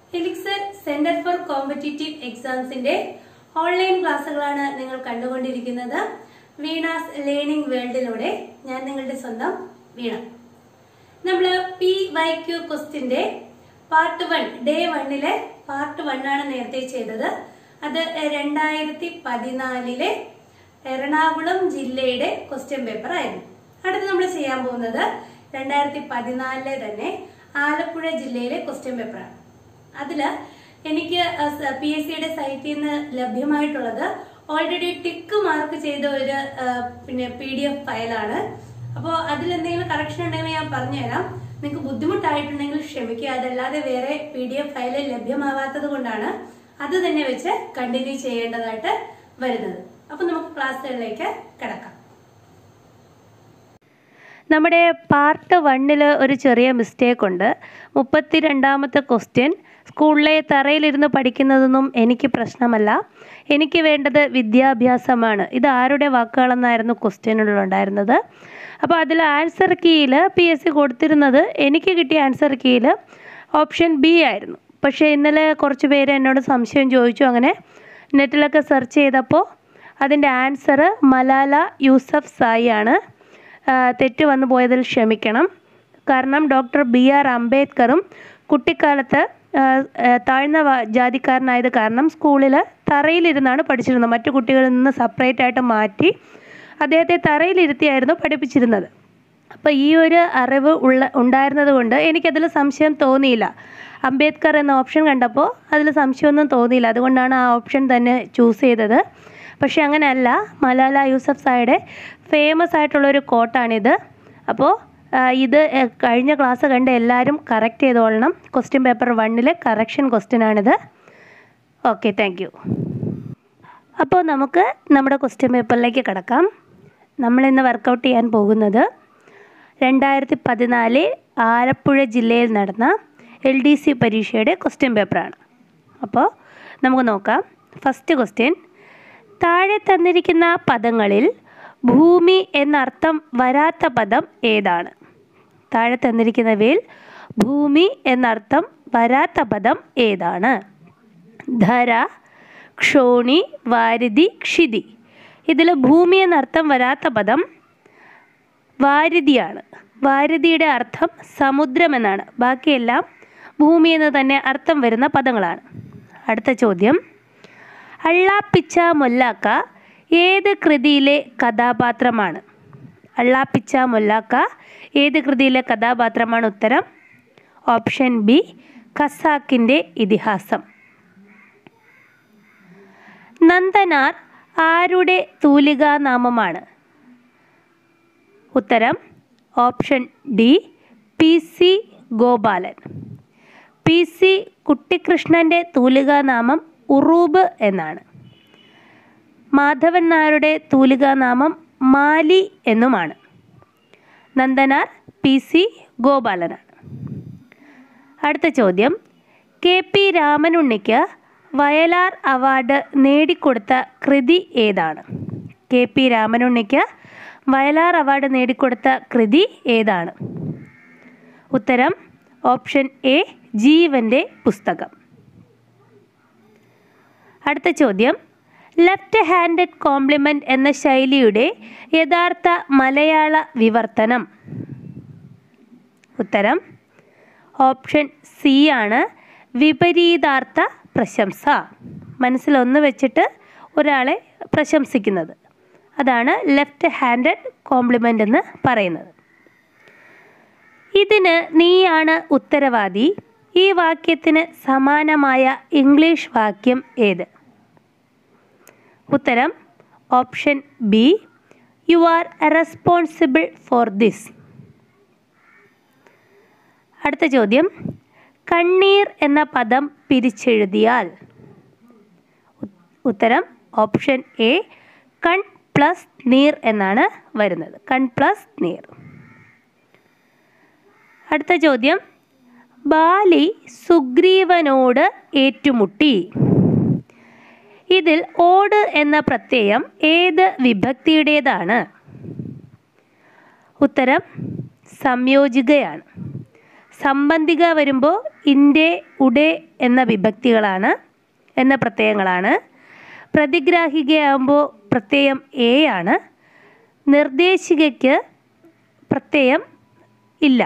elixir centre for competitive എക്സാംസിന്റെ online ക്ലാസ്സുകളാണ് നിങ്ങൾ കണ്ടുകൊണ്ടിരിക്കുന്നത് വീണാസ് ലേണിംഗ് വേൾഡിലൂടെ ഞാൻ നിങ്ങളുടെ സ്വന്തം വീണ നമ്മൾ പി വൈ ക്യു ക്വസ്റ്റിന്റെ പാർട്ട് വൺ ഡേ വണ്ണിലെ പാർട്ട് വൺ ആണ് നേരത്തെ ചെയ്തത് അത് രണ്ടായിരത്തി പതിനാലിലെ എറണാകുളം ജില്ലയുടെ ക്വസ്റ്റ്യൻ പേപ്പർ ആയിരുന്നു അടുത്ത് നമ്മൾ ചെയ്യാൻ പോകുന്നത് രണ്ടായിരത്തി പതിനാലിലെ തന്നെ ആലപ്പുഴ ജില്ലയിലെ ക്വസ്റ്റ്യൻ പേപ്പറാണ് അതില് എനിക്ക് പി എസ് സിയുടെ സൈറ്റിൽ നിന്ന് ലഭ്യമായിട്ടുള്ളത് ഓൾറെഡി ടിക്ക് മാർക്ക് ചെയ്ത ഒരു ആ, പിന്നെ പി ഡി എഫ് ഫയലാണ് അപ്പോൾ അതിൽ എന്തെങ്കിലും കറക്ഷൻ ഉണ്ടെങ്കിൽ ഞാൻ പറഞ്ഞുതരാം നിങ്ങൾക്ക് ബുദ്ധിമുട്ടായിട്ടുണ്ടെങ്കിൽ ക്ഷമിക്കുക അതല്ലാതെ വേറെ പി ഡി എഫ് ഫയൽ ലഭ്യമാവാത്തത് കൊണ്ടാണ് അത് തന്നെ വെച്ച് കണ്ടിന്യൂ ചെയ്യേണ്ടതായിട്ട് വരുന്നത് അപ്പൊ നമുക്ക് ക്ലാസ്സുകളിലേക്ക് കിടക്കാം നമ്മുടെ പാർട്ട് വണ്ണിൽ ഒരു ചെറിയ മിസ്റ്റേക്ക് ഉണ്ട് മുപ്പത്തി രണ്ടാമത്തെ ക്വസ്റ്റ്യൻ സ്കൂളിലെ തറയിലിരുന്ന് പഠിക്കുന്നതൊന്നും എനിക്ക് പ്രശ്നമല്ല എനിക്ക് വേണ്ടത് വിദ്യാഭ്യാസമാണ് ഇത് ആരുടെ വാക്കുകളെന്നായിരുന്നു ക്വസ്റ്റ്യനിലുണ്ടായിരുന്നത് അപ്പോൾ അതിൽ ആൻസർ കീയിൽ പി എസ് സി കൊടുത്തിരുന്നത് എനിക്ക് കിട്ടിയ ആൻസർ കീയിൽ ഓപ്ഷൻ ബി ആയിരുന്നു പക്ഷേ ഇന്നലെ കുറച്ച് പേര് എന്നോട് സംശയം ചോദിച്ചു അങ്ങനെ നെറ്റിലൊക്കെ സെർച്ച് ചെയ്തപ്പോൾ അതിൻ്റെ ആൻസർ മലാല യൂസഫ് സായി ആണ് ആ, തെറ്റ് വന്നു പോയതിൽ ക്ഷമിക്കണം കാരണം ഡോക്ടർ ബി ആർ അംബേദ്കറും കുട്ടിക്കാലത്ത് ആ, ആ, താഴ്ന്ന വ- ജാതിക്കാരനായത് കാരണം സ്കൂളിൽ തറയിലിരുന്നാണ് പഠിച്ചിരുന്നത് മറ്റു കുട്ടികളിൽ നിന്ന് സെപ്പറേറ്റ് ആയിട്ട് മാറ്റി അദ്ദേഹത്തെ തറയിലിരുത്തിയായിരുന്നു പഠിപ്പിച്ചിരുന്നത് അപ്പോൾ ഈ ഒരു അറിവ് ഉള്ള ഉണ്ടായിരുന്നത് കൊണ്ട് എനിക്കതിൽ സംശയം തോന്നിയില്ല അംബേദ്കർ എന്ന ഓപ്ഷൻ കണ്ടപ്പോൾ അതിൽ സംശയമൊന്നും തോന്നിയില്ല അതുകൊണ്ടാണ് ആ ഓപ്ഷൻ തന്നെ ചൂസ് ചെയ്തത് പക്ഷേ അങ്ങനെയല്ല മലാല യൂസഫ് സായുടെ ഫേമസ് ആയിട്ടുള്ളൊരു കോട്ടാണിത് അപ്പോൾ ആ, ഇത് എ, കഴിഞ്ഞ ക്ലാസ് കണ്ട് എല്ലാവരും കറക്റ്റ് ചെയ്തോളണം ക്വസ്റ്റ്യൻ പേപ്പർ വണ്ണിലെ കറക്ഷൻ ക്വസ്റ്റ്യൻ ആണിത് ഓക്കെ താങ്ക് യു അപ്പോൾ നമുക്ക് നമ്മുടെ ക്വസ്റ്റ്യൻ പേപ്പറിലേക്ക് കിടക്കാം നമ്മളിന്ന് വർക്കൗട്ട് ചെയ്യാൻ പോകുന്നത് രണ്ടായിരത്തി പതിനാല് ആലപ്പുഴ ജില്ലയിൽ നടന്ന എൽ ഡി സി പരീക്ഷയുടെ ക്വസ്റ്റ്യൻ പേപ്പറാണ് അപ്പോൾ നമുക്ക് നോക്കാം ഫസ്റ്റ് ക്വസ്റ്റ്യൻ താഴെ തന്നിരിക്കുന്ന പദങ്ങളിൽ ഭൂമി എന്നർത്ഥം വരാത്ത പദം ഏതാണ് താഴെ തന്നിരിക്കുന്നവയിൽ ഭൂമി എന്നർത്ഥം വരാത്ത പദം ഏതാണ് ധര ക്ഷോണി വാരിധി ക്ഷിതി ഇതിൽ ഭൂമി എന്നർത്ഥം വരാത്ത പദം വാരിധിയാണ് വാരിധിയുടെ അർത്ഥം സമുദ്രം എന്നാണ് ബാക്കിയെല്ലാം ഭൂമി എന്ന് തന്നെ അർത്ഥം വരുന്ന പദങ്ങളാണ് അടുത്ത ചോദ്യം അള്ളാപ്പിച്ച മൊല്ലാക്ക ഏത് കൃതിയിലെ കഥാപാത്രമാണ് അള്ളാപ്പിച്ച മൊല്ലാക്ക ഏത് കൃതിയിലെ കഥാപാത്രമാണ് ഉത്തരം ഓപ്ഷൻ ബി ഖസാക്കിൻ്റെ ഇതിഹാസം നന്ദനാർ ആരുടെ തൂലികാനാമമാണ് ഉത്തരം option D P C Gopalan P C കുട്ടിക്കൃഷ്ണൻ്റെ തൂലികാനാമം ഉറൂബ് എന്നാണ് മാധവൻ നായരുടെ തൂലികാനാമം മാലി എന്നുമാണ് നന്ദനാർ പി സി ഗോപാലനാണ് അടുത്ത ചോദ്യം കെ പി രാമനുണ്ണിക്ക് വയലാർ അവാർഡ് നേടിക്കൊടുത്ത കൃതി ഏതാണ് കെ പി രാമനുണ്ണിക്ക് വയലാർ അവാർഡ് നേടിക്കൊടുത്ത കൃതി ഏതാണ് ഉത്തരം ഓപ്ഷൻ എ ജീവൻ്റെ പുസ്തകം അടുത്ത ചോദ്യം ലെഫ്റ്റ് ഹാൻഡഡ് കോംപ്ലിമെൻ്റ് എന്ന ശൈലിയുടെ യഥാർത്ഥ മലയാള വിവർത്തനം ഉത്തരം ഓപ്ഷൻ സി ആണ് വിപരീതാർത്ഥ പ്രശംസ മനസ്സിലൊന്ന് വെച്ചിട്ട് ഒരാളെ പ്രശംസിക്കുന്നത് അതാണ് ലെഫ്റ്റ് ഹാൻഡഡ് കോംപ്ലിമെൻ്റ് എന്ന് പറയുന്നത് ഇതിന് നീയാണ് ഉത്തരവാദി ഈ വാക്യത്തിന് സമാനമായ ഇംഗ്ലീഷ് വാക്യം ഏത് ഉത്തരം option B you are responsible for this അടുത്ത ചോദ്യം കണ്ണീർ എന്ന പദം പിരിച്ചെഴുതിയാൽ ഉ- ഉത്തരം ഓപ്ഷൻ എ കൺ പ്ലസ് നീർ എന്നാണ് വരുന്നത് കൺ പ്ലസ് നീർ അടുത്ത ചോദ്യം ബാലി സുഗ്രീവനോട് ഏറ്റുമുട്ടി ഇതിൽ ഓട് എന്ന പ്രത്യയം ഏത് വിഭക്തിയുടേതാണ് ഉത്തരം സംയോജികയാണ് സംബന്ധിക വരുമ്പോൾ ഇൻ്റെ ഉടെ എന്ന വിഭക്തികളാണ് എന്ന പ്രത്യയങ്ങളാണ് പ്രതിഗ്രാഹികയാകുമ്പോൾ പ്രത്യയം എ ആണ് നിർദ്ദേശികയ്ക്ക് പ്രത്യയം ഇല്ല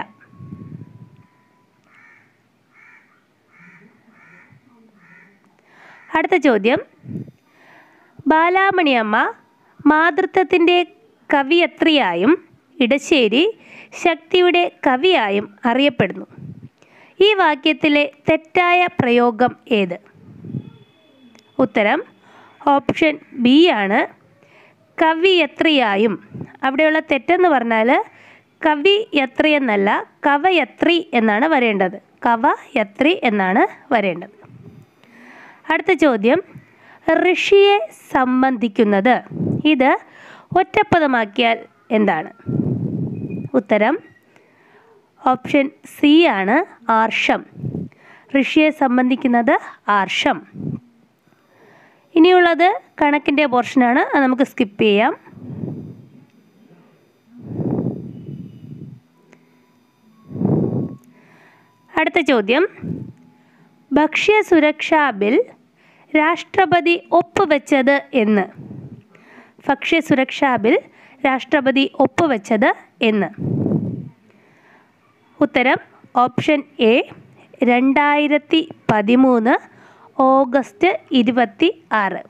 അടുത്ത ചോദ്യം ബാലാമണിയമ്മ മാതൃത്വത്തിൻ്റെ കവിയത്രിയായും ഇടശ്ശേരി ശക്തിയുടെ കവിയായും അറിയപ്പെടുന്നു ഈ വാക്യത്തിലെ തെറ്റായ പ്രയോഗം ഏത് ഉത്തരം ഓപ്ഷൻ ബി ആണ് കവിയത്രിയായും അവിടെയുള്ള തെറ്റെന്ന് പറഞ്ഞാൽ കവിയത്രി എന്നല്ല കവയത്രി എന്നാണ് വരേണ്ടത് കവയത്രി എന്നാണ് വരേണ്ടത് അടുത്ത ചോദ്യം ഋഷിയെ സംബന്ധിക്കുന്നത് ഇത് ഒറ്റപ്പദമാക്കിയാൽ എന്താണ് ഉത്തരം ഓപ്ഷൻ സി ആണ് ആർഷം ഋഷിയെ സംബന്ധിക്കുന്നത് ആർഷം ഇനിയുള്ളത് കണക്കിൻ്റെ പോർഷനാണ് അത് നമുക്ക് സ്കിപ്പ് ചെയ്യാം അടുത്ത ചോദ്യം ഭക്ഷ്യസുരക്ഷാ ബിൽ രാഷ്ട്രപതി ഒപ്പുവെച്ചത് എന്ന് ഭക്ഷ്യസുരക്ഷാ ബിൽ രാഷ്ട്രപതി ഒപ്പുവെച്ചത് എന്ന് ഉത്തരം ഓപ്ഷൻ എ രണ്ടായിരത്തി പതിമൂന്ന് ഓഗസ്റ്റ് ഇരുപത്തി ആറ്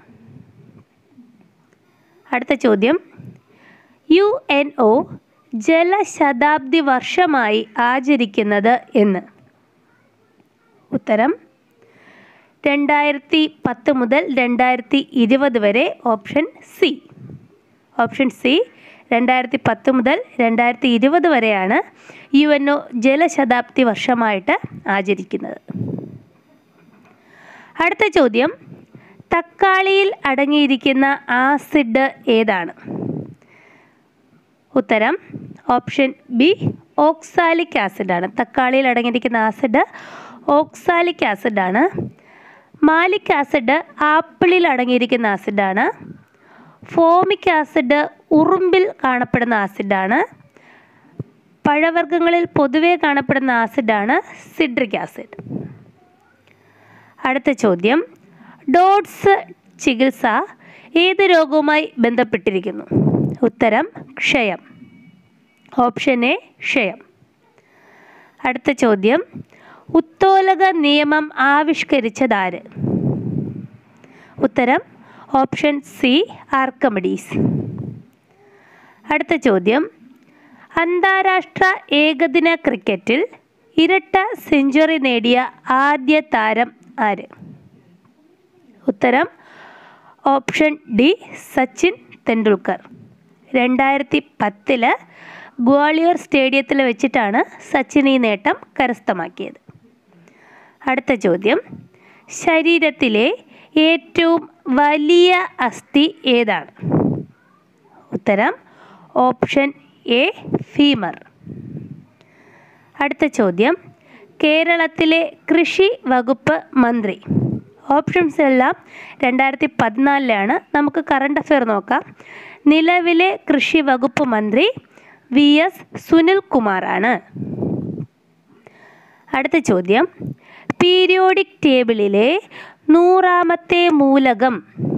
അടുത്ത ചോദ്യം യു എൻ ഒ ജലശതാബ്ദി വർഷമായി ആചരിക്കുന്നത് എന്ന് ഉത്തരം രണ്ടായിരത്തി പത്ത് മുതൽ രണ്ടായിരത്തി ഇരുപത് വരെ ഓപ്ഷൻ സി ഓപ്ഷൻ സി രണ്ടായിരത്തി പത്ത് മുതൽ രണ്ടായിരത്തി ഇരുപത് വരെയാണ് യു എൻ ഒ ജലശതാബ്ദി വർഷമായിട്ട് ആചരിക്കുന്നത് അടുത്ത ചോദ്യം തക്കാളിയിൽ അടങ്ങിയിരിക്കുന്ന ആസിഡ് ഏതാണ് ഉത്തരം ഓപ്ഷൻ ബി ഓക്സാലിക് ആസിഡാണ് തക്കാളിയിൽ അടങ്ങിയിരിക്കുന്ന ആസിഡ് ഓക്സാലിക് ആസിഡാണ് മാലിക് ആസിഡ് ആപ്പിളിൽ അടങ്ങിയിരിക്കുന്ന ആസിഡാണ് ഫോമിക് ആസിഡ് ഉറുമ്പിൽ കാണപ്പെടുന്ന ആസിഡാണ് പഴവർഗ്ഗങ്ങളിൽ പൊതുവെ കാണപ്പെടുന്ന ആസിഡാണ് സിട്രിക് ആസിഡ് അടുത്ത ചോദ്യം ഡോട്ട്സ് ചികിത്സ ഏത് രോഗവുമായി ബന്ധപ്പെട്ടിരിക്കുന്നു ഉത്തരം ക്ഷയം ഓപ്ഷൻ എ ക്ഷയം അടുത്ത ചോദ്യം ഉത്തോലക നിയമം ആവിഷ്കരിച്ചതാര് ഉത്തരം ഓപ്ഷൻ സി ആർക്കമിഡീസ് അടുത്ത ചോദ്യം അന്താരാഷ്ട്ര ഏകദിന ക്രിക്കറ്റിൽ ഇരട്ട സെഞ്ചുറി നേടിയ ആദ്യ താരം ആര് ഉത്തരം ഓപ്ഷൻ ഡി സച്ചിൻ തെണ്ടുൽക്കർ രണ്ടായിരത്തി പത്തില് ഗ്വാളിയർ സ്റ്റേഡിയത്തിൽ വെച്ചിട്ടാണ് സച്ചിൻ ഈ നേട്ടം കരസ്ഥമാക്കിയത് അടുത്ത ചോദ്യം ശരീരത്തിലെ ഏറ്റവും വലിയ അസ്ഥി ഏതാണ് ഉത്തരം ഓപ്ഷൻ എ ഫീമർ അടുത്ത ചോദ്യം കേരളത്തിലെ കൃഷി വകുപ്പ് മന്ത്രി ഓപ്ഷൻസ് എല്ലാം രണ്ടായിരത്തി പതിനാലിലാണ് നമുക്ക് കറണ്ട് അഫെയർ നോക്കാം നിലവിലെ കൃഷി വകുപ്പ് മന്ത്രി വി എസ് സുനിൽ കുമാറാണ് അടുത്ത ചോദ്യം പീരിയോഡിക് ടേബിളിലെ നൂറാമത്തെ മൂലകം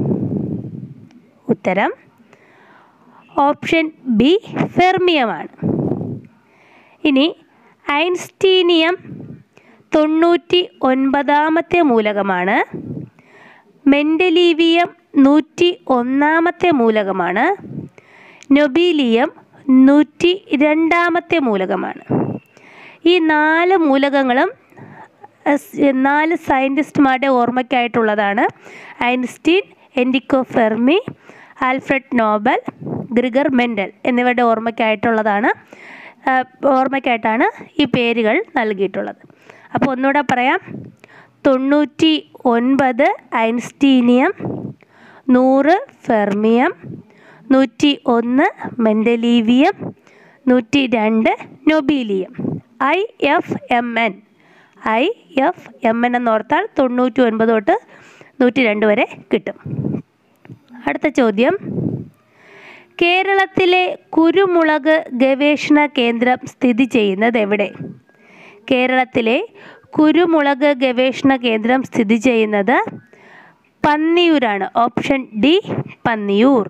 ഉത്തരം ഓപ്ഷൻ ബി ഫെർമിയമാണ് ഇനി ഐൻസ്റ്റീനിയം തൊണ്ണൂറ്റി ഒൻപതാമത്തെ മൂലകമാണ് മെൻഡലീവിയം നൂറ്റി ഒന്നാമത്തെ മൂലകമാണ് നൊബീലിയം നൂറ്റി രണ്ടാമത്തെ മൂലകമാണ് ഈ നാല് മൂലകങ്ങളും അസ് നാല് സയൻറ്റിസ്റ്റുമാരുടെ ഓർമ്മയ്ക്കായിട്ടുള്ളതാണ് Einstein Enrico Fermi Alfred Nobel Gregor Mendel എന്നിവരുടെ ഓർമ്മയ്ക്കായിട്ടുള്ളതാണ് ആ, ഓർമ്മയ്ക്കായിട്ടാണ് ഈ പേരുകൾ നൽകിയിട്ടുള്ളത് അപ്പോൾ ഒന്നുകൂടെ പറയാം തൊണ്ണൂറ്റി ഒൻപത് ഐൻസ്റ്റീനിയം നൂറ് ഫെർമിയം നൂറ്റി ഒന്ന് മെൻഡലീവിയം നൂറ്റി രണ്ട് nobelium I F M N I F M N എന്നോർത്താൽ തൊണ്ണൂറ്റി ഒൻപത് തൊട്ട് നൂറ്റി രണ്ട് വരെ കിട്ടും അടുത്ത ചോദ്യം കേരളത്തിലെ കുരുമുളക് ഗവേഷണ കേന്ദ്രം സ്ഥിതി ചെയ്യുന്നത് എവിടെ കേരളത്തിലെ കുരുമുളക് ഗവേഷണ കേന്ദ്രം സ്ഥിതി ചെയ്യുന്നത് പന്നിയൂരാണ് ഓപ്ഷൻ ഡി പന്നിയൂർ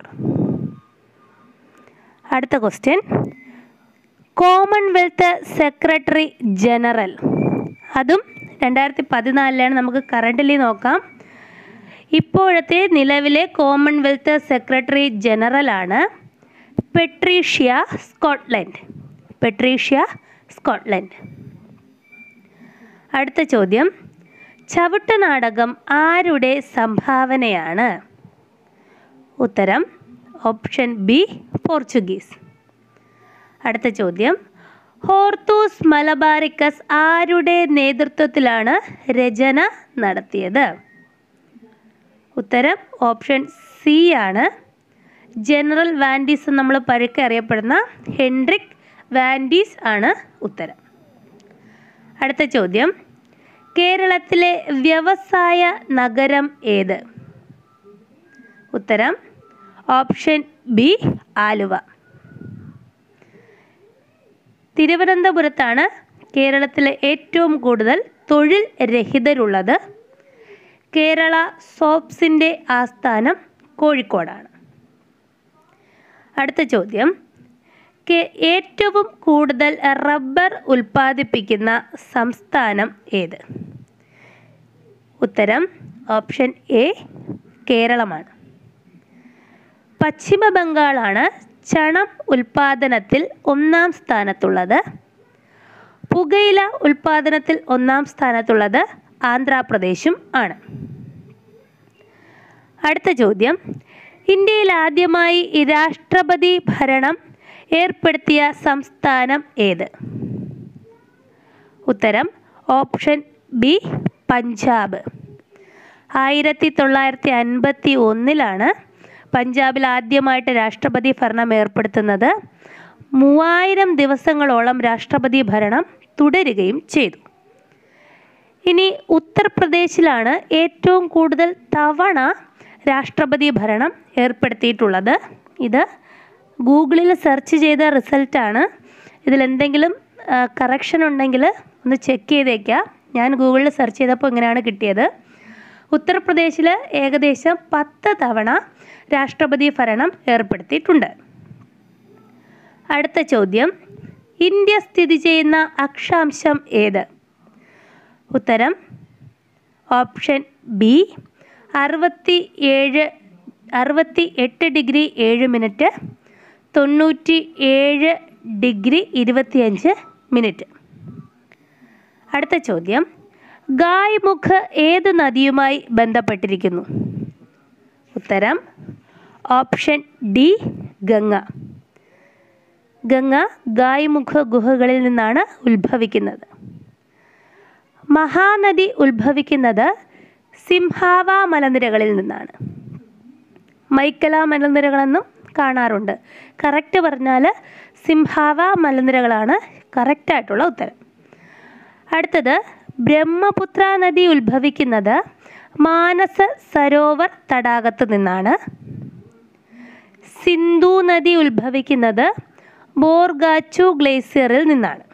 അടുത്ത ക്വസ്റ്റ്യൻ കോമൺവെൽത്ത് സെക്രട്ടറി ജനറൽ അതും രണ്ടായിരത്തി പതിനാലിലാണ് നമുക്ക് കറൻ്റലി നോക്കാം ഇപ്പോഴത്തെ നിലവിലെ കോമൺവെൽത്ത് സെക്രട്ടറി ജനറലാണ് പെട്രീഷ്യ സ്കോട്ട്ലൻഡ് പെട്രീഷ്യ സ്കോട്ട്ലൻഡ് അടുത്ത ചോദ്യം ചവിട്ട് നാടകം ആരുടെ സംഭാവനയാണ് ഉത്തരം ഓപ്ഷൻ ബി പോർച്ചുഗീസ് അടുത്ത ചോദ്യം ഹോർത്തൂസ് മലബാറിക്കസ് ആരുടെ നേതൃത്വത്തിലാണ് രചന നടത്തിയത് ഉത്തരം ഓപ്ഷൻ സി ആണ് ജനറൽ വാൻഡീസ് എന്ന് നമ്മൾ പഴുക്കെ അറിയപ്പെടുന്ന ഹെൻറിക് വാൻഡീസ് ആണ് ഉത്തരം അടുത്ത ചോദ്യം കേരളത്തിലെ വ്യവസായ നഗരം ഏത് ഉത്തരം ഓപ്ഷൻ ബി ആലുവ തിരുവനന്തപുരത്താണ് കേരളത്തിലെ ഏറ്റവും കൂടുതൽ തൊഴിൽ രഹിതരുള്ളത് കേരള സോപ്സിൻ്റെ ആസ്ഥാനം കോഴിക്കോടാണ് അടുത്ത ചോദ്യം കെ- ഏറ്റവും കൂടുതൽ റബ്ബർ ഉൽപ്പാദിപ്പിക്കുന്ന സംസ്ഥാനം ഏത് ഉത്തരം ഓപ്ഷൻ എ കേരളമാണ് പശ്ചിമ ബംഗാളാണ് ചണം ഉൽപ്പാദനത്തിൽ ഒന്നാം സ്ഥാനത്തുള്ളത് പുകയില ഉൽപ്പാദനത്തിൽ ഒന്നാം സ്ഥാനത്തുള്ളത് ആന്ധ്രാപ്രദേശും ആണ് അടുത്ത ചോദ്യം ഇന്ത്യയിൽ ആദ്യമായി ഈ രാഷ്ട്രപതി ഭരണം ഏർപ്പെടുത്തിയ സംസ്ഥാനം ഏത് ഉത്തരം ഓപ്ഷൻ ബി പഞ്ചാബ് ആയിരത്തി തൊള്ളായിരത്തി അൻപത്തി ഒന്നിലാണ് പഞ്ചാബിൽ ആദ്യമായിട്ട് രാഷ്ട്രപതി ഭരണം ഏർപ്പെടുത്തുന്നത് മൂവായിരം ദിവസങ്ങളോളം രാഷ്ട്രപതി ഭരണം തുടരുകയും ചെയ്തു ഇനി ഉത്തർപ്രദേശിലാണ് ഏറ്റവും കൂടുതൽ തവണ രാഷ്ട്രപതി ഭരണം ഏർപ്പെടുത്തിയിട്ടുള്ളത് ഇത് ഗൂഗിളിൽ സെർച്ച് ചെയ്ത റിസൾട്ടാണ് ഇതിലെന്തെങ്കിലും കറക്ഷൻ ഉണ്ടെങ്കിൽ ഒന്ന് ചെക്ക് ചെയ്തേക്കുക ഞാൻ ഗൂഗിളിൽ സെർച്ച് ചെയ്തപ്പോൾ ഇങ്ങനെയാണ് കിട്ടിയത് ഉത്തർപ്രദേശിൽ ഏകദേശം പത്ത് തവണ രാഷ്ട്രപതി ഭരണം ഏർപ്പെടുത്തിയിട്ടുണ്ട് അടുത്ത ചോദ്യം ഇന്ത്യ സ്ഥിതി ചെയ്യുന്ന അക്ഷാംശം ഏത് ഉത്തരം ഓപ്ഷൻ ബി അറുപത്തി ഏഴ് അറുപത്തി എട്ട് ഡിഗ്രി ഏഴ് മിനിറ്റ് തൊണ്ണൂറ്റി ഏഴ് ഡിഗ്രി ഇരുപത്തിയഞ്ച് മിനിറ്റ് അടുത്ത ചോദ്യം ഗായ്മുഖ് ഏത് നദിയുമായി ബന്ധപ്പെട്ടിരിക്കുന്നു ഉത്തരം ഓപ്ഷൻ ഡി ഗംഗ ഗംഗ ഗായ്മുഖ ഗുഹകളിൽ നിന്നാണ് ഉത്ഭവിക്കുന്നത് മഹാനദി ഉത്ഭവിക്കുന്നത് സിംഹാവ മലനിരകളിൽ നിന്നാണ് മൈക്കല മലനിരകളെന്നും കാണാറുണ്ട് കറക്റ്റ് പറഞ്ഞാൽ സിംഹാവ മലനിരകളാണ് കറക്റ്റായിട്ടുള്ള ഉത്തരം അടുത്തത് ബ്രഹ്മപുത്ര നദി ഉത്ഭവിക്കുന്നത് മാനസ സരോവർ തടാകത്ത് നിന്നാണ് സിന്ധു നദി ഉത്ഭവിക്കുന്നത് ബോർഗാച്ചു ഗ്ലേസിയറിൽ നിന്നാണ്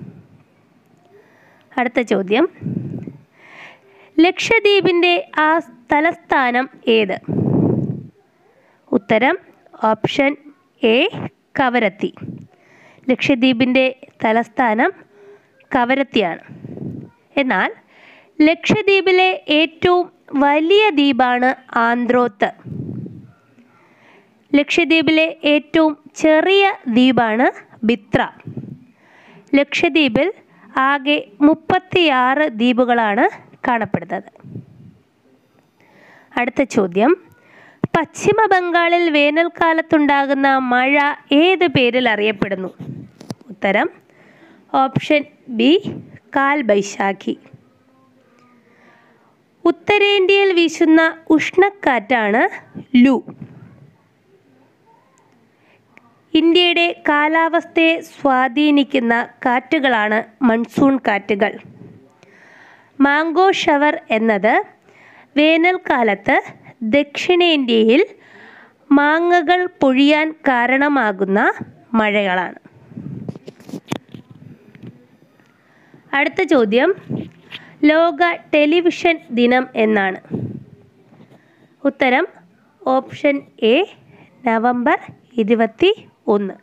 അടുത്ത ചോദ്യം ലക്ഷദ്വീപിൻ്റെ ആ തലസ്ഥാനം ഏത് ഉത്തരം ഓപ്ഷൻ എ കവരത്തി ലക്ഷദ്വീപിൻ്റെ തലസ്ഥാനം കവരത്തിയാണ് എന്നാൽ ലക്ഷദ്വീപിലെ ഏറ്റവും വലിയ ദ്വീപാണ് ആന്ത്രോത്ത് ലക്ഷദ്വീപിലെ ഏറ്റവും ചെറിയ ദ്വീപാണ് ബിത്ര ലക്ഷദ്വീപിൽ ആകെ മുപ്പത്തിയാറ് ദ്വീപുകളാണ് കാണപ്പെടുന്നത് അടുത്ത ചോദ്യം പശ്ചിമ ബംഗാളിൽ വേനൽക്കാലത്തുണ്ടാകുന്ന മഴ ഏത് പേരിൽ അറിയപ്പെടുന്നു ഉത്തരം ഓപ്ഷൻ ബി കാൽ ബൈശാഖി ഉത്തരേന്ത്യയിൽ വീശുന്ന ഉഷ്ണക്കാറ്റാണ് ലു ഇന്ത്യയുടെ കാലാവസ്ഥയെ സ്വാധീനിക്കുന്ന കാറ്റുകളാണ് മൺസൂൺ കാറ്റുകൾ മാംഗോ ഷവർ എന്നത് വേനൽക്കാലത്ത് ദക്ഷിണേന്ത്യയിൽ മാങ്ങകൾ പൊഴിയാൻ കാരണമാകുന്ന മഴകളാണ് അടുത്ത ചോദ്യം ലോക ടെലിവിഷൻ ദിനം എന്നാണ് ഉത്തരം ഓപ്ഷൻ എ നവംബർ ഇരുപത്തി ഒന്ന്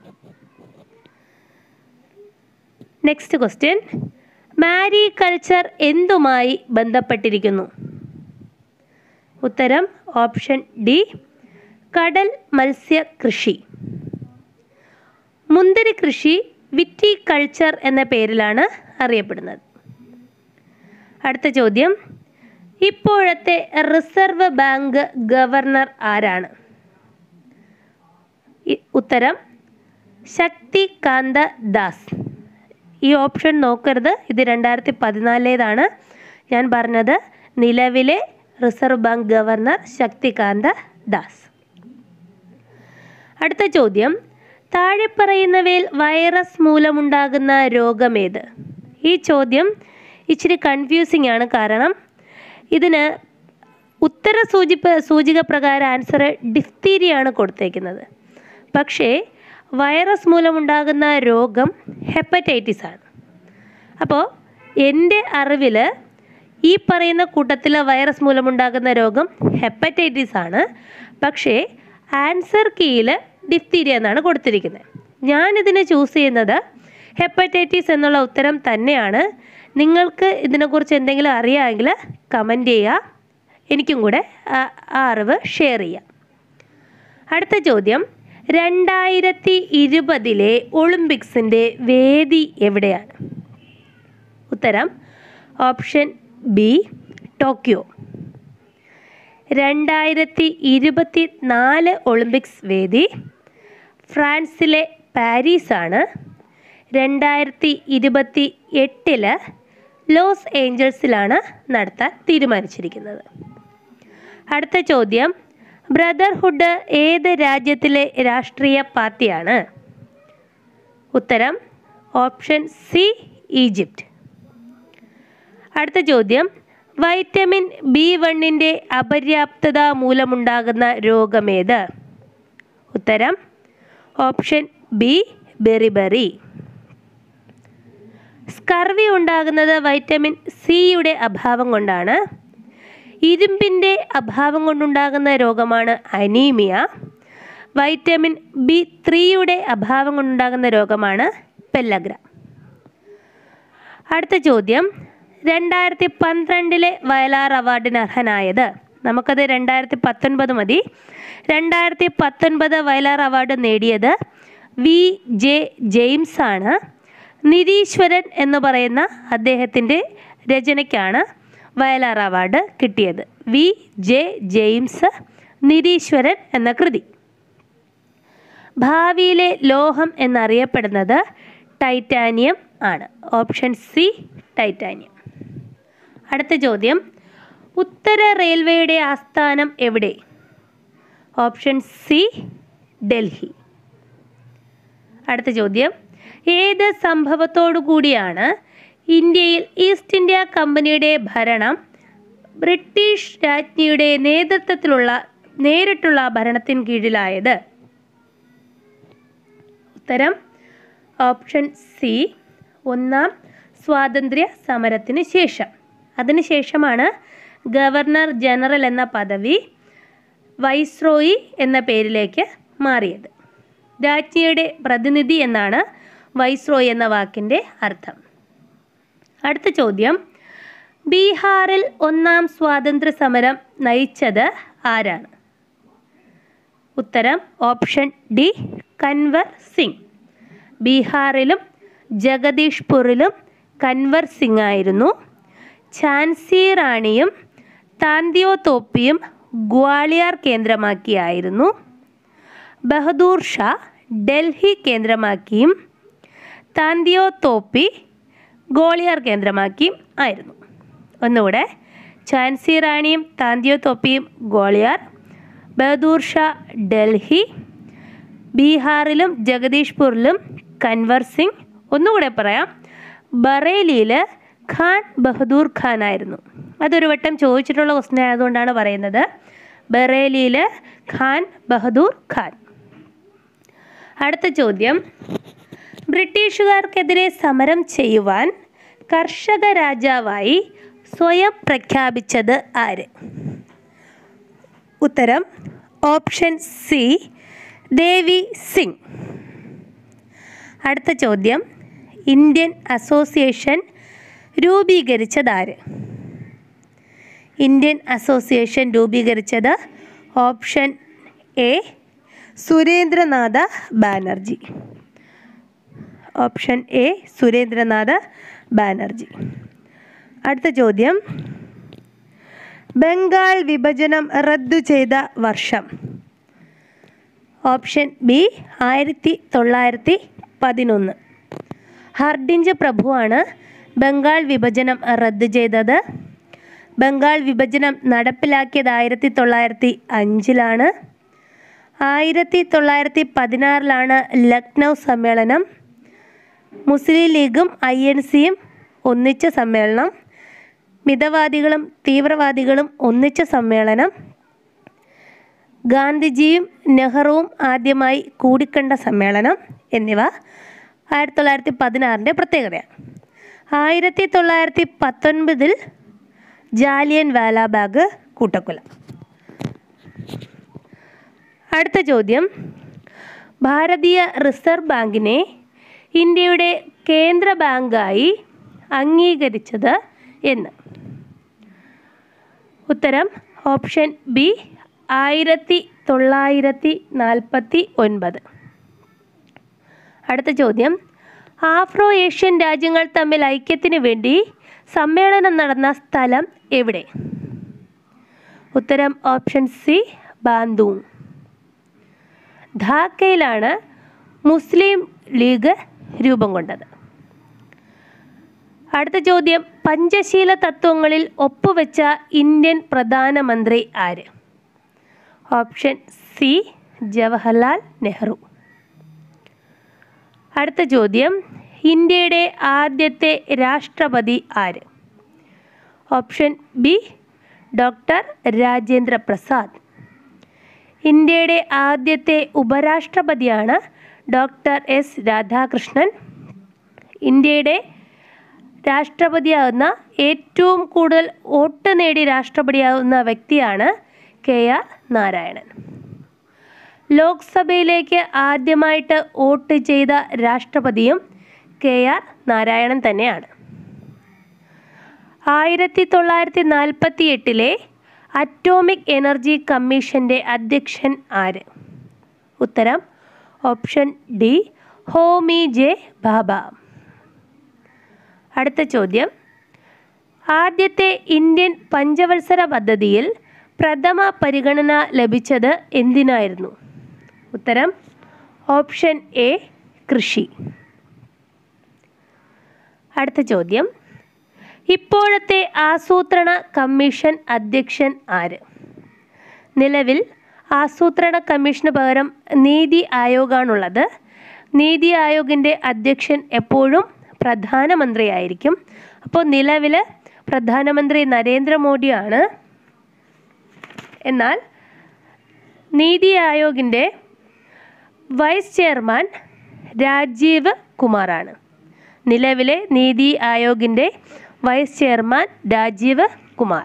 നെക്സ്റ്റ് ക്വസ്റ്റ്യൻ മാരി കൾച്ചർ എന്തുമായി ബന്ധപ്പെട്ടിരിക്കുന്നു ഉത്തരം ഓപ്ഷൻ ഡി കടൽ മത്സ്യ കൃഷി മുന്തിരി കൃഷി വിറ്റി കൾച്ചർ എന്ന പേരിലാണ് അറിയപ്പെടുന്നത് അടുത്ത ചോദ്യം ഇപ്പോഴത്തെ റിസർവ് ബാങ്ക് ഗവർണർ ആരാണ് ഇ- ഉത്തരം ശക്തികാന്ത ദാസ് ഈ ഓപ്ഷൻ നോക്കരുത് ഇത് രണ്ടായിരത്തി പതിനാലിലേതാണ് ഞാൻ പറഞ്ഞത് നിലവിലെ reserve bank governor Shaktikanta Das അടുത്ത ചോദ്യം താഴെ പറയുന്നവയിൽ വൈറസ് മൂലമുണ്ടാകുന്ന രോഗമേത് ഈ ചോദ്യം ഇച്ചിരി കൺഫ്യൂസിംഗ് ആണ് കാരണം ഇതിന് ഉത്തര സൂചിപ്പ സൂചിക പ്രകാരം ആൻസർ ഡിഫ്തീരിയാണ് കൊടുത്തേക്കുന്നത് പക്ഷേ വൈറസ് മൂലമുണ്ടാകുന്ന രോഗം ഹെപ്പറ്റൈറ്റിസ് ആണ് അപ്പോൾ എൻ്റെ അറിവിൽ ഈ പറയുന്ന കൂട്ടത്തിലെ വൈറസ് മൂലമുണ്ടാകുന്ന രോഗം ഹെപ്പറ്റൈറ്റിസ് ആണ് പക്ഷേ ആൻസർ കീയിൽ ഡിഫ്തീരിയ എന്നാണ് കൊടുത്തിരിക്കുന്നത് ഞാനിതിനെ ചൂസ് ചെയ്യുന്നത് ഹെപ്പറ്റൈറ്റിസ് എന്നുള്ള ഉത്തരം തന്നെയാണ് നിങ്ങൾക്ക് ഇതിനെക്കുറിച്ച് എന്തെങ്കിലും അറിയാമെങ്കിൽ കമൻറ്റ് ചെയ്യുക എനിക്കും കൂടെ ആ ആ അറിവ് ഷെയർ ചെയ്യാം അടുത്ത ചോദ്യം രണ്ടായിരത്തി ഇരുപതിലെ ഒളിമ്പിക്സിൻ്റെ വേദി എവിടെയാണ് ഉത്തരം ഓപ്ഷൻ ബി ടോക്കിയോ രണ്ടായിരത്തി ഇരുപത്തി നാല് ഒളിമ്പിക്സ് വേദി ഫ്രാൻസിലെ പാരീസാണ് രണ്ടായിരത്തി ഇരുപത്തി എട്ടില് ലോസ് ഏഞ്ചൽസിലാണ് നടത്താൻ തീരുമാനിച്ചിരിക്കുന്നത് അടുത്ത ചോദ്യം ബ്രദർഹുഡ് ഏത് രാജ്യത്തിലെ രാഷ്ട്രീയ പാർട്ടിയാണ് ഉത്തരം ഓപ്ഷൻ സി ഈജിപ്റ്റ് അടുത്ത ചോദ്യം വൈറ്റമിൻ ബി വണ്ണിൻ്റെ അപര്യാപ്തത മൂലമുണ്ടാകുന്ന രോഗമേത് ഉത്തരം ഓപ്ഷൻ ബി ബെറിബെറി സ്കർവി ഉണ്ടാകുന്നത് വൈറ്റമിൻ സിയുടെ അഭാവം കൊണ്ടാണ് ഇരുമ്പിൻ്റെ അഭാവം കൊണ്ടുണ്ടാകുന്ന രോഗമാണ് അനീമിയ വൈറ്റമിൻ ബി ത്രീയുടെ അഭാവം കൊണ്ടുണ്ടാകുന്ന രോഗമാണ് പെല്ലഗ്ര അടുത്ത ചോദ്യം രണ്ടായിരത്തി പന്ത്രണ്ടിലെ വയലാർ അവാർഡിന് അർഹനായത് നമുക്കത് രണ്ടായിരത്തി പത്തൊൻപത് മതി രണ്ടായിരത്തി പത്തൊൻപത് വയലാർ അവാർഡ് നേടിയത് വി ജെ ജെയിംസ് ആണ് നിരീശ്വരൻ എന്ന് പറയുന്ന അദ്ദേഹത്തിൻ്റെ രചനയ്ക്കാണ് വയലാർ അവാർഡ് കിട്ടിയത് വി ജെ ജെയിംസ് നിരീശ്വരൻ എന്ന കൃതി ഭാവിയിലെ ലോഹം എന്നറിയപ്പെടുന്നത് ടൈറ്റാനിയം ആണ് ഓപ്ഷൻ സി ടൈറ്റാനിയം അടുത്ത ചോദ്യം ഉത്തര റെയിൽവേയുടെ ആസ്ഥാനം എവിടെ ഓപ്ഷൻ സി ഡൽഹി അടുത്ത ചോദ്യം ഏത് സംഭവത്തോടു കൂടിയാണ് ഇന്ത്യയിൽ ഈസ്റ്റ് ഇന്ത്യ കമ്പനിയുടെ ഭരണം ബ്രിട്ടീഷ് രാജ്ഞിയുടെ നേതൃത്വത്തിലുള്ള നേരിട്ടുള്ള ഭരണത്തിന് കീഴിലായത് ഉത്തരം ഓപ്ഷൻ സി ഒന്നാം സ്വാതന്ത്ര്യ സമരത്തിന് ശേഷം അതിനുശേഷമാണ് ഗവർണർ ജനറൽ എന്ന പദവി വൈസ്രോയി എന്ന പേരിലേക്ക് മാറിയത് രാജ്ഞിയുടെ പ്രതിനിധി എന്നാണ് വൈസ്രോയി എന്ന വാക്കിൻ്റെ അർത്ഥം അടുത്ത ചോദ്യം ബീഹാറിൽ ഒന്നാം സ്വാതന്ത്ര്യ സമരം നയിച്ചത് ആരാണ് ഉത്തരം ഓപ്ഷൻ ഡി കൻവർ സിംഗ് ബീഹാറിലും ജഗദീഷ്പൂരിലും കൻവർ സിംഗ് ആയിരുന്നു ഝാൻസി റാണിയും താന്തിയോ തോപ്പിയും ഗ്വാളിയാർ കേന്ദ്രമാക്കിയായിരുന്നു ബഹദൂർ ഷാ ഡൽഹി കേന്ദ്രമാക്കിയും താന്തിയോ തോപ്പി ഗോളിയാർ കേന്ദ്രമാക്കിയും ആയിരുന്നു ഒന്നുകൂടെ ഝാൻസി റാണിയും താന്തിയോ തോപ്പിയും ഗോളിയാർ ബഹദൂർ ഷാ ഡൽഹി ബീഹാറിലും ജഗദീഷ്പൂരിലും കൻവർ സിംഗ് ഒന്നുകൂടെ പറയാം ബറേലിയിൽ ഖാൻ ബഹദൂർ ഖാൻ ആയിരുന്നു അതൊരു വട്ടം ചോദിച്ചിട്ടുള്ള ക്വസ്റ്റ്യൻ ആയതുകൊണ്ടാണ് പറയുന്നത് ബറേലിയിൽ ഖാൻ ബഹദൂർ ഖാൻ അടുത്ത ചോദ്യം ബ്രിട്ടീഷുകാർക്കെതിരെ സമരം ചെയ്യുവാൻ കർഷക രാജാവായി സ്വയം പ്രഖ്യാപിച്ചത് ആര് ഉത്തരം ഓപ്ഷൻ സി ദേവി സിംഗ് അടുത്ത ചോദ്യം ഇന്ത്യൻ അസോസിയേഷൻ രൂപീകരിച്ചതാര് ഇന്ത്യൻ അസോസിയേഷൻ രൂപീകരിച്ചത് option A Surendranath Banerjee option A Surendranath Banerjee അടുത്ത ചോദ്യം ബംഗാൾ വിഭജനം റദ്ദു ചെയ്ത വർഷം ഓപ്ഷൻ ബി ആയിരത്തി തൊള്ളായിരത്തി പതിനൊന്ന് ഹർഡിഞ്ച് പ്രഭുവാണ് ബംഗാൾ വിഭജനം റദ്ദു ചെയ്തത് ബംഗാൾ വിഭജനം നടപ്പിലാക്കിയത് ആയിരത്തി തൊള്ളായിരത്തി അഞ്ചിലാണ് ആയിരത്തി തൊള്ളായിരത്തി പതിനാറിലാണ് ലക്നൗ സമ്മേളനം മുസ്ലിം ലീഗും ഐ എൻ സിയും ഒന്നിച്ച സമ്മേളനം മിതവാദികളും തീവ്രവാദികളും ഒന്നിച്ച സമ്മേളനം ഗാന്ധിജിയും നെഹ്റുവും ആദ്യമായി കൂടിക്കണ്ട സമ്മേളനം എന്നിവ ആയിരത്തി തൊള്ളായിരത്തി പതിനാറിൻ്റെ പ്രത്യേകതയാണ് ആയിരത്തി തൊള്ളായിരത്തി പത്തൊൻപതിൽ ജാലിയൻ വാലാബാഗ് കൂട്ടക്കൊല അടുത്ത ചോദ്യം ഭാരതീയ റിസർവ് ബാങ്കിനെ ഇന്ത്യയുടെ കേന്ദ്ര ബാങ്കായി അംഗീകരിച്ചത് എന്ന് ഉത്തരം ഓപ്ഷൻ ബി ആയിരത്തി തൊള്ളായിരത്തി നാൽപ്പത്തി ഒൻപത് അടുത്ത ചോദ്യം ആഫ്രോ ഏഷ്യൻ രാജ്യങ്ങൾ തമ്മിൽ ഐക്യത്തിന് വേണ്ടി സമ്മേളനം നടന്ന സ്ഥലം എവിടെ ഉത്തരം ഓപ്ഷൻ സി ബാന്തൂങ് ധാക്കയിലാണ് മുസ്ലിം ലീഗ് രൂപം കൊണ്ടത് അടുത്ത ചോദ്യം പഞ്ചശീല തത്വങ്ങളിൽ ഒപ്പുവെച്ച ഇന്ത്യൻ പ്രധാനമന്ത്രി ആര് ഓപ്ഷൻ സി ജവഹർലാൽ നെഹ്റു അടുത്ത ചോദ്യം ഇന്ത്യയുടെ ആദ്യത്തെ രാഷ്ട്രപതി ആര് option B doctor Rajendra Prasad ഇന്ത്യയുടെ ആദ്യത്തെ ഉപരാഷ്ട്രപതിയാണ് ഡോക്ടർ എസ് രാധാകൃഷ്ണൻ ഇന്ത്യയുടെ രാഷ്ട്രപതിയാകുന്ന ഏറ്റവും കൂടുതൽ വോട്ട് നേടി രാഷ്ട്രപതിയാകുന്ന വ്യക്തിയാണ് കെ ആർ നാരായണൻ ലോക്സഭയിലേക്ക് ആദ്യമായിട്ട് വോട്ട് ചെയ്ത രാഷ്ട്രപതിയും കെ ആർ നാരായണൻ തന്നെയാണ് ആയിരത്തി തൊള്ളായിരത്തി നാൽപ്പത്തി എട്ടിലെ അറ്റോമിക് എനർജി കമ്മീഷൻ്റെ അധ്യക്ഷൻ ആര് ഉത്തരം option D Homi J Bhabha അടുത്ത ചോദ്യം ആദ്യത്തെ ഇന്ത്യൻ പഞ്ചവത്സര പദ്ധതിയിൽ പ്രഥമ പരിഗണന ലഭിച്ചത് എന്തിനായിരുന്നു ഉത്തരം ഓപ്ഷൻ എ കൃഷി അടുത്ത ചോദ്യം ഇപ്പോഴത്തെ ആസൂത്രണ കമ്മീഷൻ അധ്യക്ഷൻ ആര് നിലവിൽ ആസൂത്രണ കമ്മീഷന് പകരം നീതി ആയോഗാണുള്ളത് നീതി ആയോഗിൻ്റെ അധ്യക്ഷൻ എപ്പോഴും പ്രധാനമന്ത്രിയായിരിക്കും അപ്പോൾ നിലവിൽ പ്രധാനമന്ത്രി നരേന്ദ്രമോദിയാണ് എന്നാൽ നീതി ആയോഗിൻ്റെ വൈസ് ചെയർമാൻ രാജീവ് കുമാറാണ് നിലവിലെ നീതി ആയോഗിൻ്റെ വൈസ് ചെയർമാൻ രാജീവ് കുമാർ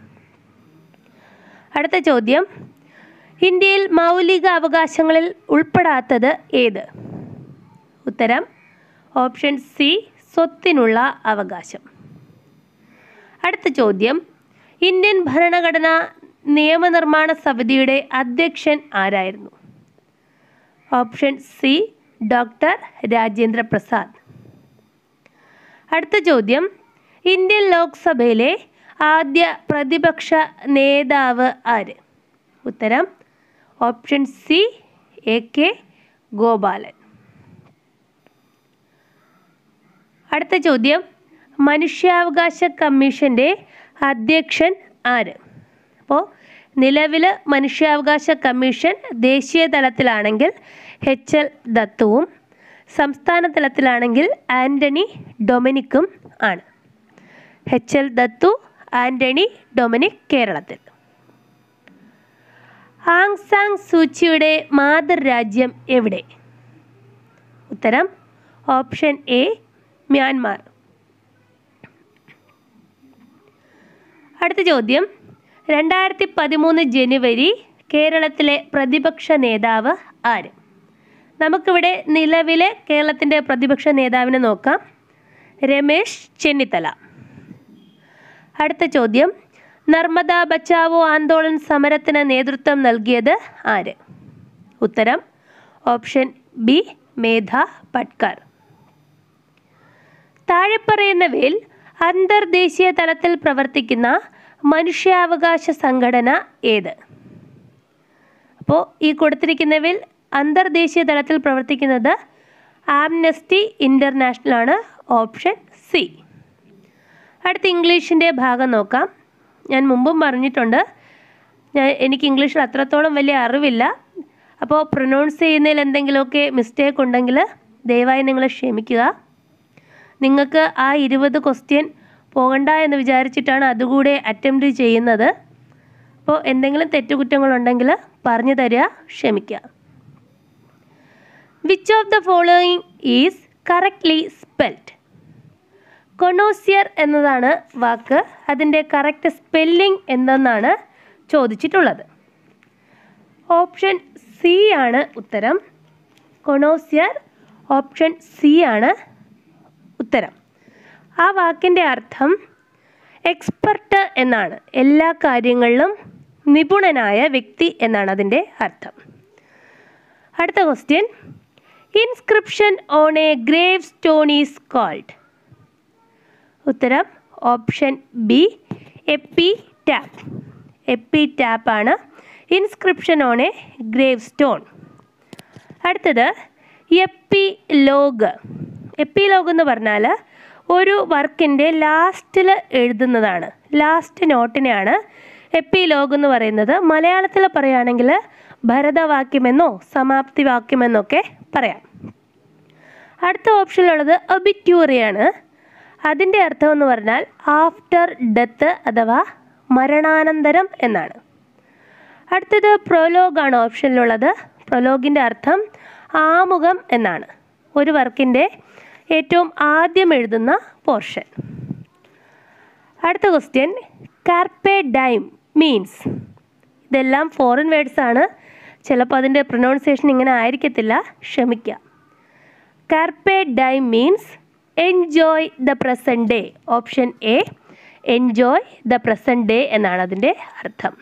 അടുത്ത ചോദ്യം ഇന്ത്യയിൽ മൗലിക അവകാശങ്ങളിൽ ഉൾപ്പെടാത്തത് ഏത് ഉത്തരം ഓപ്ഷൻ സി സ്വത്തിനുള്ള അവകാശം അടുത്ത ചോദ്യം ഇന്ത്യൻ ഭരണഘടന നിയമനിർമ്മാണ സമിതിയുടെ അധ്യക്ഷൻ ആരായിരുന്നു option C doctor Rajendra Prasad അടുത്ത ചോദ്യം ഇന്ത്യൻ ലോക്സഭയിലെ ആദ്യ പ്രതിപക്ഷ നേതാവ് ആര് ഉത്തരം option C A K Gopalan അടുത്ത ചോദ്യം മനുഷ്യാവകാശ കമ്മീഷൻ്റെ അധ്യക്ഷൻ ആര് അപ്പോൾ നിലവിൽ മനുഷ്യാവകാശ കമ്മീഷൻ ദേശീയ തലത്തിലാണെങ്കിൽ എച്ച് എൽ ദത്തുവും സംസ്ഥാന തലത്തിലാണെങ്കിൽ ആൻ്റണി ഡൊമിനിക്കും ആണ് എച്ച് എൽ ദത്തു ആൻ്റണി ഡൊമിനിക് കേരളത്തിൽ ആങ് സാങ് സൂച്ചിയുടെ മാതൃരാജ്യം എവിടെ ഉത്തരം ഓപ്ഷൻ എ മ്യാൻമാർ അടുത്ത ചോദ്യം രണ്ടായിരത്തി പതിമൂന്ന് ജനുവരി കേരളത്തിലെ പ്രതിപക്ഷ നേതാവ് ആര് നമുക്കിവിടെ നിലവിലെ കേരളത്തിൻ്റെ പ്രതിപക്ഷ നേതാവിനെ നോക്കാം രമേശ് ചെന്നിത്തല അടുത്ത ചോദ്യം നർമ്മദ ബച്ചാവോ ആന്തോളൻ സമരത്തിന് നേതൃത്വം നൽകിയത് ആര് ഉത്തരം ഓപ്ഷൻ ബി മേധ പട്കർ താഴെ പറയുന്നവയിൽ അന്തർദേശീയ തലത്തിൽ പ്രവർത്തിക്കുന്ന മനുഷ്യാവകാശ സംഘടന ഏത് അപ്പോൾ ഈ കൊടുത്തിരിക്കുന്നവയിൽ അന്തർദേശീയ തലത്തിൽ പ്രവർത്തിക്കുന്നത് ആംനസ്റ്റി ഇൻ്റർനാഷണൽ ആണ് ഓപ്ഷൻ സി അടുത്ത ഇംഗ്ലീഷിൻ്റെ ഭാഗം നോക്കാം ഞാൻ മുമ്പും പറഞ്ഞിട്ടുണ്ട് ഞാൻ എനിക്ക് ഇംഗ്ലീഷിൽ അത്രത്തോളം വലിയ അറിവില്ല അപ്പോൾ പ്രൊനൗൺസ് ചെയ്യുന്നതിൽ എന്തെങ്കിലുമൊക്കെ മിസ്റ്റേക്ക് ഉണ്ടെങ്കിൽ ദയവായി നിങ്ങൾ ക്ഷമിക്കുക നിങ്ങൾക്ക് ആ ഇരുപത് ക്വസ്റ്റ്യൻ പോകണ്ട എന്ന് വിചാരിച്ചിട്ടാണ് അതുകൂടെ അറ്റംപ്റ്റ് ചെയ്യുന്നത് അപ്പോൾ എന്തെങ്കിലും തെറ്റുകുറ്റങ്ങളുണ്ടെങ്കിൽ പറഞ്ഞു തരിക ക്ഷമിക്കുക which of the following is correctly spelled connoisseur എന്നതാണ് വാക്ക് അതിൻ്റെ കറക്റ്റ് സ്പെല്ലിംഗ് എന്തെന്നാണ് ചോദിച്ചിട്ടുള്ളത് ഓപ്ഷൻ സി ആണ് ഉത്തരം കൊണോസിയർ ഓപ്ഷൻ സി ആണ് ഉത്തരം ആ വാക്കിൻ്റെ അർത്ഥം എക്സ്പെർട്ട് എന്നാണ് എല്ലാ കാര്യങ്ങളിലും നിപുണനായ വ്യക്തി എന്നാണ് അതിൻ്റെ അർത്ഥം അടുത്ത question inscription on a grave stone is called ഉത്തരം option B epitaph epitaph ആണ് inscription on a grave stone അടുത്തത് എപ്പി ലോഗ് എപ്പി ലോഗ് എന്ന് പറഞ്ഞാൽ ഒരു വർക്കിൻ്റെ ലാസ്റ്റിൽ എഴുതുന്നതാണ് ലാസ്റ്റ് നോട്ടിനെയാണ് എപ്പി ലോഗ് എന്ന് പറയുന്നത് മലയാളത്തിൽ പറയുകയാണെങ്കിൽ ഭരതവാക്യമെന്നോ സമാപ്തി വാക്യമെന്നൊക്കെ പറയാം അടുത്ത ഓപ്ഷനിലുള്ളത് ഒബിറ്റ്യൂറിയാണ് അതിൻ്റെ അർത്ഥം എന്ന് പറഞ്ഞാൽ ആഫ്റ്റർ ഡെത്ത് അഥവാ മരണാനന്തരം എന്നാണ് അടുത്തത് പ്രൊലോഗാണ് ഓപ്ഷനിലുള്ളത് പ്രൊലോഗിൻ്റെ അർത്ഥം ആമുഖം എന്നാണ് ഒരു വർക്കിൻ്റെ ഏറ്റവും ആദ്യം എഴുതുന്ന പോർഷൻ അടുത്ത ക്വസ്റ്റ്യൻ കാർപ്പെ ഡൈം മീൻസ് ഇതെല്ലാം ഫോറിൻ വേർഡ്സ് ആണ് ചിലപ്പോൾ അതിൻ്റെ പ്രൊനൗൺസിയേഷൻ ഇങ്ങനെ ആയിരിക്കത്തില്ല ക്ഷമിക്കുക carpe diem means enjoy the present day option A enjoy the present day എന്നാണ് അതിൻ്റെ അർത്ഥം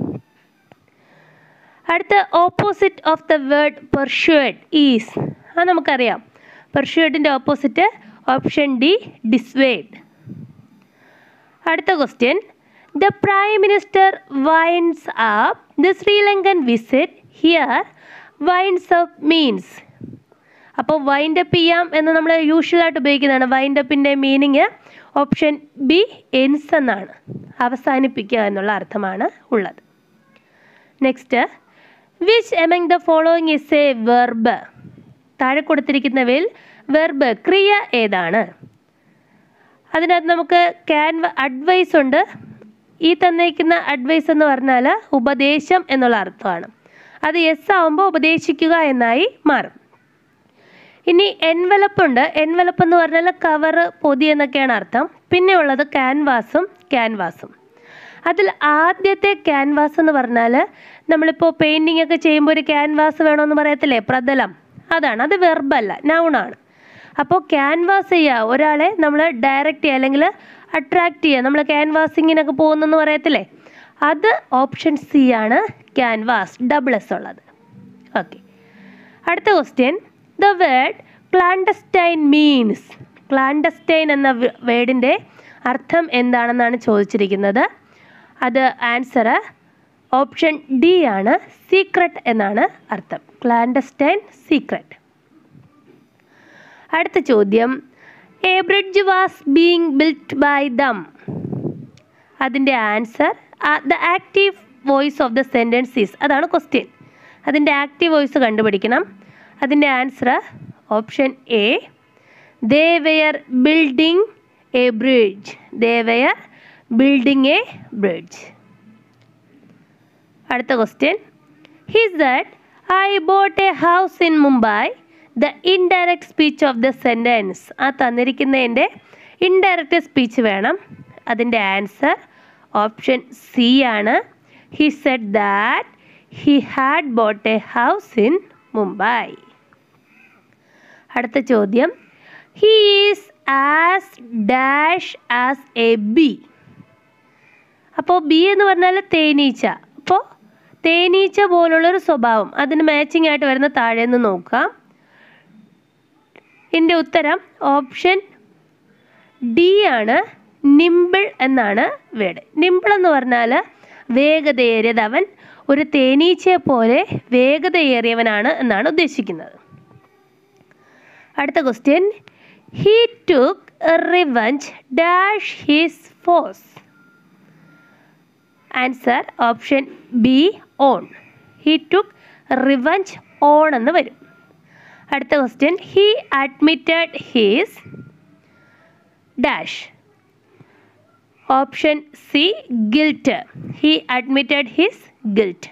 അടുത്ത opposite of the word persuade is അത് നമുക്കറിയാം പെർഷ്വേഡിൻ്റെ ഓപ്പോസിറ്റ് ഓപ്ഷൻ ഡി ഡിസ്വേഡ് അടുത്ത question the prime minister winds up the Sri Lankan visit here winds up means അപ്പോൾ wind up ചെയ്യാം എന്ന് നമ്മൾ യൂഷ്വലായിട്ട് ഉപയോഗിക്കുന്നതാണ് വൈൻഡ് അപ്പിൻ്റെ മീനിങ് ഓപ്ഷൻ ബി എൻസ് എന്നാണ് അവസാനിപ്പിക്കുക എന്നുള്ള അർത്ഥമാണ് ഉള്ളത് next which among the following is a verb താഴെ കൊടുത്തിരിക്കുന്നവയിൽ വെർബ് ക്രിയ ഏതാണ് അതിനകത്ത് നമുക്ക് ക്യാൻവ അഡ്വൈസ് ഉണ്ട് ഈ തന്നേക്കുന്ന അഡ്വൈസ് എന്ന് പറഞ്ഞാൽ ഉപദേശം എന്നുള്ള അർത്ഥമാണ് അത് യെസ് ആവുമ്പോൾ ഉപദേശിക്കുക എന്നായി മാറും ഇനി എൻവലപ്പ് ഉണ്ട് എൻവലപ്പ് എന്ന് പറഞ്ഞാൽ കവറ് പൊതി എന്നൊക്കെയാണ് അർത്ഥം പിന്നെ ഉള്ളത് ക്യാൻവാസും ക്യാൻവാസും അതിൽ ആദ്യത്തെ ക്യാൻവാസ് എന്ന് പറഞ്ഞാൽ നമ്മളിപ്പോൾ പെയിൻറ്റിംഗ് ഒക്കെ ചെയ്യുമ്പോൾ ഒരു ക്യാൻവാസ് വേണമെന്ന് പറയത്തില്ലേ പ്രതലം അതാണ് അത് വെർബല്ല നൗണാണ് അപ്പോൾ ക്യാൻവാസ് ചെയ്യുക ഒരാളെ നമ്മൾ ഡയറക്റ്റ് ചെയ്യുക അല്ലെങ്കിൽ അട്രാക്റ്റ് ചെയ്യുക നമ്മൾ ക്യാൻവാസിങ്ങിനൊക്കെ പോകുന്നെന്ന് പറയത്തില്ലേ അത് ഓപ്ഷൻ സി ആണ് ക്യാൻവാസ് ഡബിൾ എസ് ഉള്ളത് ഓക്കെ അടുത്ത question the word clandestine means clandestine എന്ന വേർഡിൻ്റെ അർത്ഥം എന്താണെന്നാണ് ചോദിച്ചിരിക്കുന്നത് അത് ആൻസർ ഓപ്ഷൻ ഡി ആണ് സീക്രട്ട് എന്നാണ് അർത്ഥം ക്ലാൻഡസ്റ്റൈൻ സീക്രട്ട് അടുത്ത ചോദ്യം a bridge was being built by them അതിൻ്റെ answer the active voice of the sentence is അതാണ് ക്വസ്റ്റ്യൻ അതിൻ്റെ ആക്റ്റീവ് വോയിസ് കണ്ടുപിടിക്കണം അതിൻ്റെ answer option A they were building a bridge they were building a bridge അടുത്ത question his that I bought a house in Mumbai the indirect speech of the sentence ആ തന്നിരിക്കുന്നതിൻ്റെ indirect speech വേണം അതിൻ്റെ answer option C ആണ് he said that he had bought a house in Mumbai അടുത്ത ചോദ്യം he is as dash as a bee അപ്പോൾ bee എന്ന് പറഞ്ഞാൽ തേനീച്ച അപ്പോൾ തേനീച്ച പോലുള്ളൊരു സ്വഭാവം അതിന് മാച്ചിങ് ആയിട്ട് വരുന്ന താഴെ നിന്ന് നോക്കാം എൻ്റെ ഉത്തരം ഓപ്ഷൻ ഡി ആണ് നിമ്പിൾ എന്നാണ് വേർഡ് നിമ്പിൾ എന്ന് പറഞ്ഞാൽ വേഗതയേറിയത് അവൻ ഒരു തേനീച്ചയെ പോലെ വേഗതയേറിയവനാണ് എന്നാണ് ഉദ്ദേശിക്കുന്നത് അടുത്ത question he took revenge dash his foes answer option B on he took revenge on എന്ന് വരും അടുത്ത question he admitted his dash option C guilt he admitted his guilt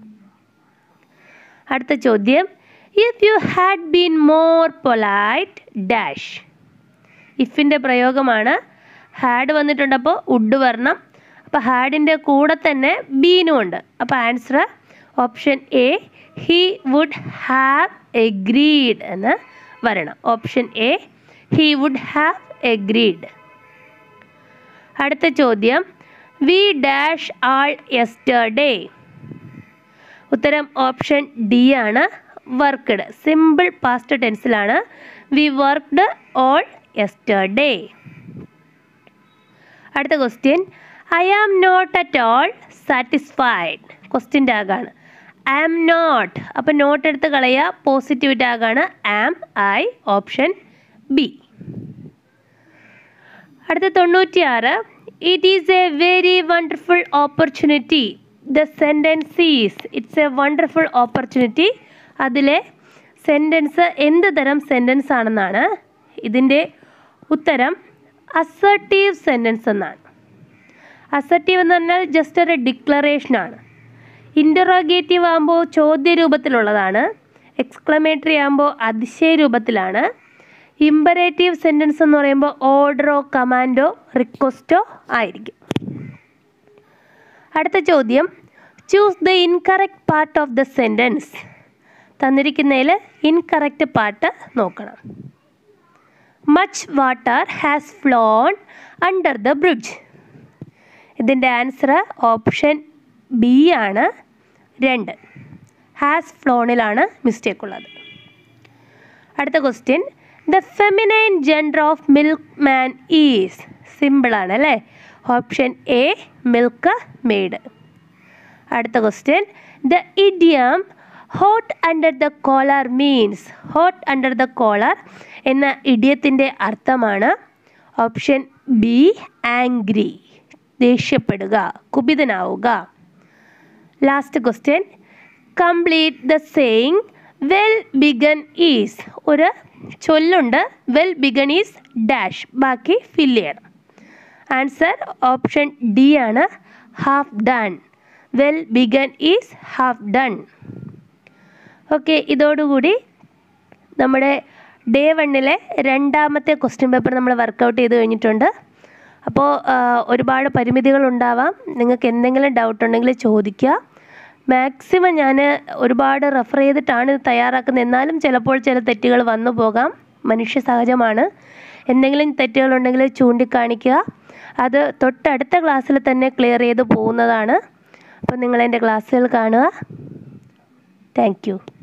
അടുത്ത ചോദ്യം if you had been more polite dash ഇഫിൻ്റെ പ്രയോഗമാണ് had വന്നിട്ടുണ്ട് അപ്പോൾ ഉഡ് വരണം അപ്പോൾ ഹാഡിൻ്റെ കൂടെ തന്നെ ബീനും ഉണ്ട് അപ്പോൾ answer option A he would have agreed എന്ന് വരണം option A he would have agreed അടുത്ത ചോദ്യം വി ഡാഷ് ആൾ യെസ്റ്റർഡേ ഉത്തരം ഓപ്ഷൻ ഡി ആണ് വർക്ക്ഡ് സിമ്പിൾ പാസ്റ്റ് ടെൻസിലാണ് വി വർക്ക്ഡ് ഓൾ യെസ്റ്റർഡേ അടുത്ത question I am not at all satisfied question ടാഗാണ് I am not അപ്പം നോട്ട് എടുത്ത് കളയുക പോസിറ്റീവ് ടാഗാണ് ആം ഐ ഓപ്ഷൻ ബി അടുത്ത തൊണ്ണൂറ്റിയാറ് it is a very wonderful opportunity the sentence is it's a wonderful opportunity അതിലെ sentence എന്ത് തരം സെൻറ്റൻസ് ആണെന്നാണ് ഇതിൻ്റെ ഉത്തരം അസർട്ടീവ് സെൻറ്റൻസ് എന്നാണ് അസർട്ടീവ് എന്ന് പറഞ്ഞാൽ ജസ്റ്റ് ഒരു ഡിക്ലറേഷനാണ് ഇൻ്ററോഗേറ്റീവ് ആകുമ്പോൾ ചോദ്യ രൂപത്തിലുള്ളതാണ് എക്സ്ക്ലമേറ്ററി ആകുമ്പോൾ അതിശയ രൂപത്തിലാണ് ഇമ്പറേറ്റീവ് സെൻറ്റൻസ് എന്ന് പറയുമ്പോൾ ഓർഡറോ കമാൻഡോ റിക്വസ്റ്റോ ആയിരിക്കും അടുത്ത ചോദ്യം choose the incorrect part of the sentence തന്നിരിക്കുന്നതിൽ ഇൻകറക്റ്റ് പാർട്ട് നോക്കണം much water has flown under the bridge ഇതിൻ്റെ ആൻസർ ഓപ്ഷൻ ബി ആണ് രണ്ട് ഹാസ് ഫ്ലോണിലാണ് മിസ്റ്റേക്ക് ഉള്ളത് അടുത്ത question the feminine gender of milkman is സിമ്പിളാണ് അല്ലേ ഓപ്ഷൻ എ മിൽക്ക് മെയ്ഡ് അടുത്ത question the idiom hot under the collar means hot under the collar എന്ന ഇഡിയത്തിൻ്റെ അർത്ഥമാണ് ഓപ്ഷൻ ബി ആംഗ്രി ദേഷ്യപ്പെടുക കുപിതനാവുക last question complete the saying well begun is ഒരു ചൊല്ലുണ്ട് വെൽ ബിഗൺ ഈസ് ഡാഷ് ബാക്കി fill ചെയ്യണം ആൻസർ ഓപ്ഷൻ ഡി ആണ് half done well begun is half done okay ഇതോടുകൂടി നമ്മുടെ ഡേ വണ്ണിലെ രണ്ടാമത്തെ ക്വസ്റ്റ്യൻ പേപ്പർ നമ്മൾ വർക്കൗട്ട് ചെയ്ത് കഴിഞ്ഞിട്ടുണ്ട് അപ്പോൾ ഒരുപാട് പരിമിതികൾ ഉണ്ടാവാം നിങ്ങൾക്ക് എന്തെങ്കിലും ഡൗട്ട് ഉണ്ടെങ്കിൽ ചോദിക്കുക മാക്സിമം ഞാൻ ഒരുപാട് റെഫർ ചെയ്തിട്ടാണ് ഇത് തയ്യാറാക്കുന്നത് എന്നാലും ചിലപ്പോൾ ചില തെറ്റുകൾ വന്നു പോകാം മനുഷ്യ സഹജമാണ് എന്തെങ്കിലും തെറ്റുകളുണ്ടെങ്കിൽ ചൂണ്ടിക്കാണിക്കുക അത് തൊട്ടടുത്ത ക്ലാസ്സിൽ തന്നെ ക്ലിയർ ചെയ്ത് പോകുന്നതാണ് അപ്പോൾ നിങ്ങൾ എൻ്റെ ക്ലാസ്സുകൾ കാണുക താങ്ക് യു